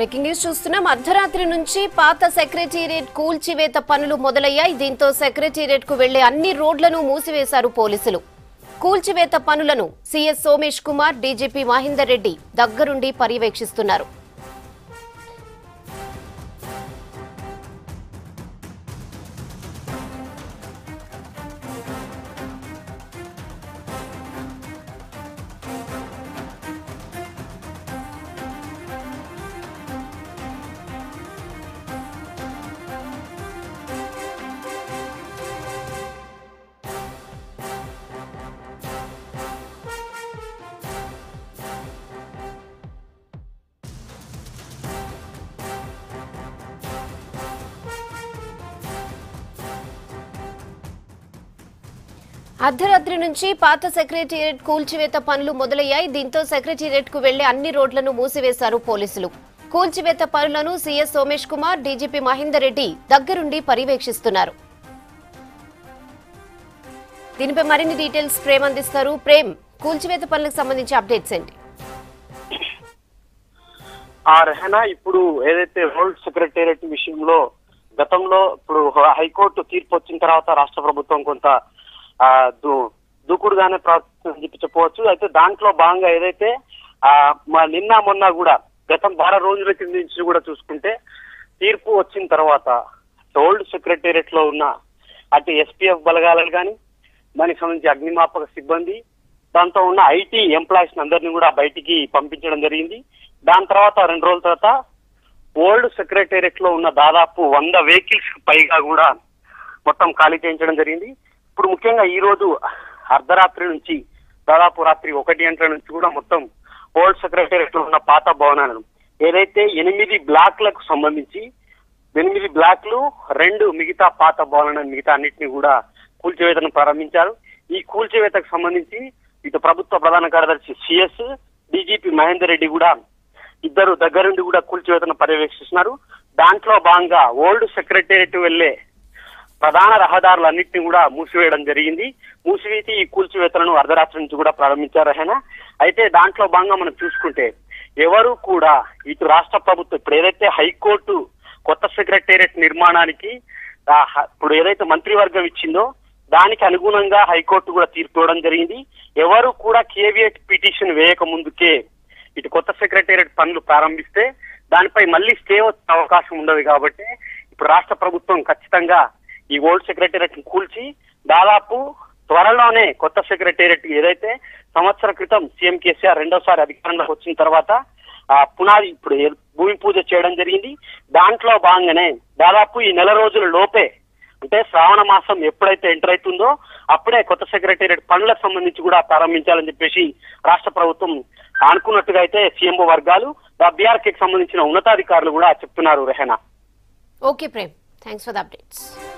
breaking news చూస్తున్నాం అర్ధరాత్రి నుంచి పాత సెక్రటేరియట్ కూల్చివేత పనులు మొదలయ్యాయి దీంతో సెక్రటేరియట్ కు వెళ్లే అన్ని రోడ్లను మూసివేశారు పోలీసులు కూల్చివేత పనులను సీఎస్ సోమేష్ కుమార్ డీజీపీ మహేందర్ రెడ్డి దగ్గరుండి పర్యవేక్షిస్తున్నారు అర్ధరాత్రి నుంచి పాత సెక్రటేరియట్ కూల్చివేత పనులు మొదలయ్యాయి దీంతో సెక్రటేరియట్ కు వెళ్లే అన్ని రోడ్లను మూసివేశారు పోలీసులు కూల్చివేత పనులను సీఎస్ సోమేష్ కుమార్ డీజీపీ మహేందర్ రెడ్డి దగ్గరుండి పర్యవేక్షిస్తున్నారు దీనిపై మరిన్ని డీటెయిల్స్ ప్రేమ్ అందిస్తారు ప్రేమ్ కూల్చివేత పనులకు సంబంధించి అప్డేట్స్ ఏంటి ఆ రెహనా ఇప్పుడు ఏదైతే రోడ్ సెక్రటేరియట్ విషయంలో గతంలో ఇప్పుడు హైకోర్టు తీర్పు వచ్చిన తర్వాత రాష్ట్ర ప్రభుత్వం కొంత ఆ, దూ- దూకుడుగానే ప్రవర్తిస్తుందని చెప్పి చెప్పవచ్చు అయితే దాంట్లో భాగంగా ఏదైతే ఆ మా నిన్న మొన్న కూడా గతం వారం రోజుల కింద నుంచి కూడా చూసుకుంటే తీర్పు వచ్చిన తర్వాత ఓల్డ్ సెక్రటేరియట్ లో ఉన్న అటు ఎస్పీఎఫ్ బలగాలను కానీ దానికి సంబంధించి అగ్నిమాపక సిబ్బంది దాంతో ఉన్న ఐటీ ఎంప్లాయీస్ అందరినీ కూడా బయటికి పంపించడం జరిగింది దాని తర్వాత రెండు రోజుల తర్వాత ఓల్డ్ సెక్రటేరియట్ లో ఉన్న దాదాపు వంద వెహికల్స్ పైగా కూడా మొత్తం ఖాళీ చేయించడం జరిగింది ఇప్పుడు ముఖ్యంగా ఈ రోజు అర్ధరాత్రి నుంచి దాదాపు రాత్రి ఒకటి గంటల నుంచి కూడా మొత్తం ఓల్డ్ సెక్రటేరియట్ లో ఉన్న పాత భవనాలను ఏదైతే ఎనిమిది బ్లాక్లకు సంబంధించి ఎనిమిది బ్లాక్లు రెండు మిగతా పాత భవనాలను మిగతా అన్నింటినీ కూడా కూల్చివేతను ప్రారంభించారు ఈ కూల్చివేతకు సంబంధించి ఇటు ప్రభుత్వ ప్రధాన కార్యదర్శి సిఎస్ డీజీపీ మహేందర్ రెడ్డి కూడా ఇద్దరు దగ్గరుండి కూడా కూల్చివేతను పర్యవేక్షిస్తున్నారు దాంట్లో భాగంగా ఓల్డ్ సెక్రటేరియట్ వెళ్లే ప్రధాన రహదారులన్నింటినీ కూడా మూసివేయడం జరిగింది మూసివేసి ఈ కూల్చివేతలను అర్ధరాత్రి నుంచి కూడా ప్రారంభించారు ఆయన అయితే దాంట్లో భాగంగా మనం చూసుకుంటే ఎవరు కూడా ఇటు రాష్ట్ర ప్రభుత్వం ఇప్పుడు ఏదైతే హైకోర్టు కొత్త సెక్రటేరియట్ నిర్మాణానికి ఆ హ- ఇప్పుడు ఏదైతే మంత్రివర్గం ఇచ్చిందో దానికి అనుగుణంగా హైకోర్టు కూడా తీర్పు ఇవ్వడం జరిగింది ఎవరు కూడా కేవియట్ పిటిషన్ వేయక ముందుకే ఇటు కొత్త సెక్రటేరియట్ పనులు ప్రారంభిస్తే దానిపై మళ్ళీ స్టే వచ్చే అవకాశం ఉండదు కాబట్టి ఇప్పుడు రాష్ట్ర ప్రభుత్వం ఖచ్చితంగా ఈ ఓల్డ్ సెక్రటేరియట్ కూల్చి దాదాపు త్వరలోనే కొత్త సెక్రటేరియట్ ఏదైతే సంవత్సర క్రితం సీఎం కేసీఆర్ రెండోసారి అధికారంలోకి వచ్చిన తర్వాత ఆ పునాది ఇప్పుడు ఏ- భూమి పూజ చేయడం జరిగింది దాంట్లో భాగంగానే దాదాపు ఈ నెల రోజుల లోపే అంటే శ్రావణ మాసం ఎప్పుడైతే ఎంటర్ అవుతుందో అప్పుడే కొత్త సెక్రటేరియట్ పనులకు సంబంధించి కూడా ప్రారంభించాలని చెప్పేసి రాష్ట్ర ప్రభుత్వం అనుకున్నట్టుగా అయితే సీఎంఓ వర్గాలు బీఆర్కేకి సంబంధించిన ఉన్నతాధికారులు కూడా చెప్తున్నారు Rehana okay Prem thanks for the updates